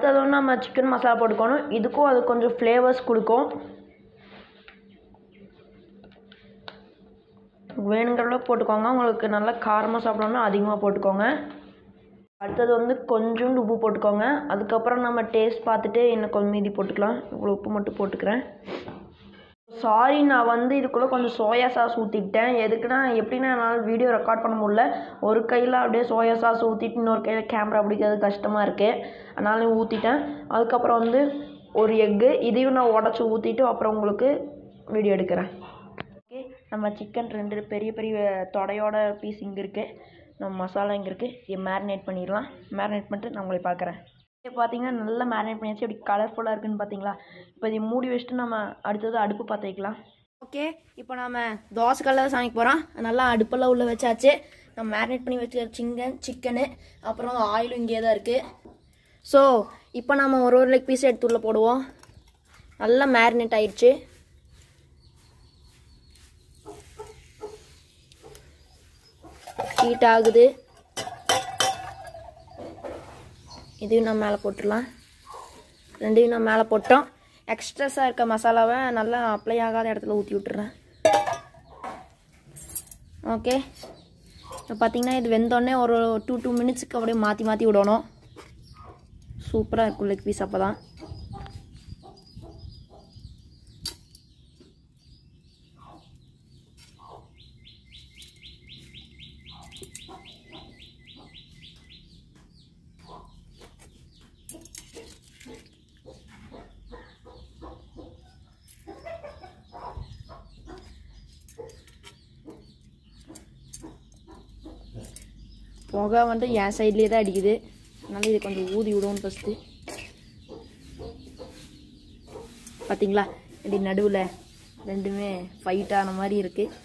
அடுத்தது வந்து நம்ம சிக்கன் மசாலா போட்டுக்கணும் இதுக்கும் அது கொஞ்சம் ஃப்ளேவர்ஸ் கொடுக்கும் வேணுங்கிற அளவுக்கு போட்டுக்கோங்க உங்களுக்கு நல்லா காரமாக சாப்பிடணும்னா அதிகமாக போட்டுக்கோங்க அடுத்தது வந்து கொஞ்சோண்டு உப்பு போட்டுக்கோங்க அதுக்கப்புறம் நம்ம டேஸ்ட் பார்த்துட்டு இன்னும் கொஞ்சம் மீதி போட்டுக்கலாம் இவ்வளோ உப்பு மட்டும் போட்டுக்கிறேன் சாரி நான் வந்து இதுக்குள்ளே கொஞ்சம் சோயா சாஸ் ஊற்றிக்கிட்டேன் எதுக்குன்னா எப்படின்னா என்னால் வீடியோ ரெக்கார்ட் பண்ண முடியல ஒரு கையில் அப்படியே சோயா சாஸ் ஊற்றிட்டு இன்னொரு கையில் கேமரா பிடிக்கிறது கஷ்டமாக இருக்குது அதனால ஊற்றிட்டேன் அதுக்கப்புறம் வந்து ஒரு எக்கு இதையும் நான் உடச்சி ஊற்றிட்டு அப்புறம் உங்களுக்கு வீடியோ எடுக்கிறேன் ஓகே நம்ம சிக்கன் ரெண்டு பெரிய பெரிய தொடையோட பீஸ் இங்கே இருக்குது நம்ம மசாலா இங்கே இருக்குது இதை மேரினேட் பண்ணிடலாம் மேரினேட் பண்ணிட்டு நான் உங்களை பார்க்குறேன் இப்போ பார்த்தீங்கன்னா நல்லா மேரினேட் பண்ணியாச்சு எப்படி கலர்ஃபுல்லாக இருக்குன்னு பார்த்தீங்களா இப்போ இதை மூடி வச்சுட்டு நம்ம அடுத்தது அடுப்பு பற்ற வைக்கலாம் ஓகே இப்போ நம்ம தோசை கல்லில் சமைக்க போகிறோம் நல்லா அடுப்பெல்லாம் உள்ளே வச்சாச்சு நம்ம மேரினேட் பண்ணி வச்சுக்க சிக்கன் சிக்கனு அப்புறம் ஆயிலும் இங்கே தான் இருக்குது ஸோ இப்போ நம்ம ஒரு ஒரு லெக் பீஸ் எடுத்து உள்ளே போடுவோம் நல்லா மேரினேட் ஆயிடுச்சு ஹீட் ஆகுது இதையும் நான் மேலே போட்டுடலாம் ரெண்டையும் நான் மேலே போட்டோம் எக்ஸ்ட்ரஸாக இருக்க மசாலாவை நல்லா அப்ளை ஆகாத இடத்துல ஊற்றி விட்டுறேன் ஓகே இப்போ பார்த்தீங்கன்னா இது வெந்தோடனே ஒரு டூ டூ மினிட்ஸுக்கு அப்படியே மாற்றி மாற்றி விடணும் சூப்பராக இருக்கும் லெக் பீஸ் அப்போ தான் புகை வந்து என் சைட்லேயே தான் அடிக்குது அதனால இது கொஞ்சம் ஊதி விடுவோம் ஃபஸ்ட்டு பார்த்தீங்களா இப்படி நடுவில் ரெண்டுமே ஃபைட் ஆன மாதிரி இருக்குது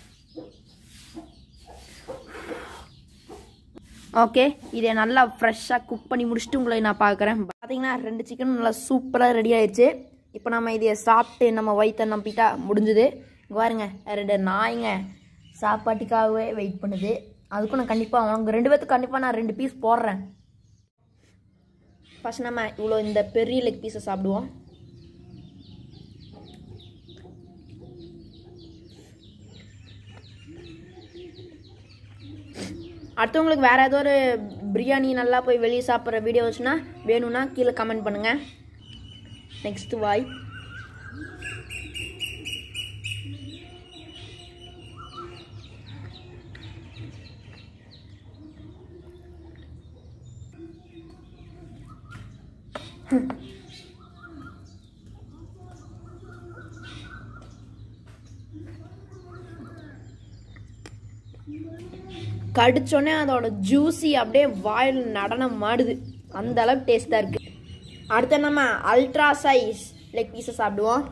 ஓகே இதை நல்லா ஃப்ரெஷ்ஷாக குக் பண்ணி முடிச்சுட்டு உங்களை நான் பார்க்குறேன் பார்த்தீங்கன்னா ரெண்டு சிக்கனும் நல்லா சூப்பராக ரெடி ஆயிடுச்சு இப்போ நம்ம இதை சாப்பிட்டு நம்ம வயிற்ற நம்பிட்டா முடிஞ்சுது இங்க பாருங்க ரெண்டு நாய்ங்க சாப்பாட்டுக்காகவே வெயிட் பண்ணுது அதுக்கும் நான் கண்டிப்பாக அவங்க ரெண்டு பேர்த்துக்கு கண்டிப்பாக நான் ரெண்டு பீஸ் போடுறேன் ஃபஸ்ட் நம்ம இவ்வளோ இந்த பெரிய லெக் பீஸை சாப்பிடுவோம் அடுத்தவங்களுக்கு வேறு ஏதோ ஒரு பிரியாணி நல்லா போய் வெளியே சாப்பிட்ற வீடியோ வச்சுன்னா வேணும்னா கீழே கமெண்ட் பண்ணுங்கள் நெக்ஸ்ட் வாய் கடிச்சோடனே அதோட ஜூஸி அப்படியே வாயில் நடனம் மாடுது அந்த அளவுக்கு டேஸ்ட்டாக இருக்குது அடுத்து நம்ம அல்ட்ரா சைஸ் லெக் பீஸை சாப்பிடுவோம்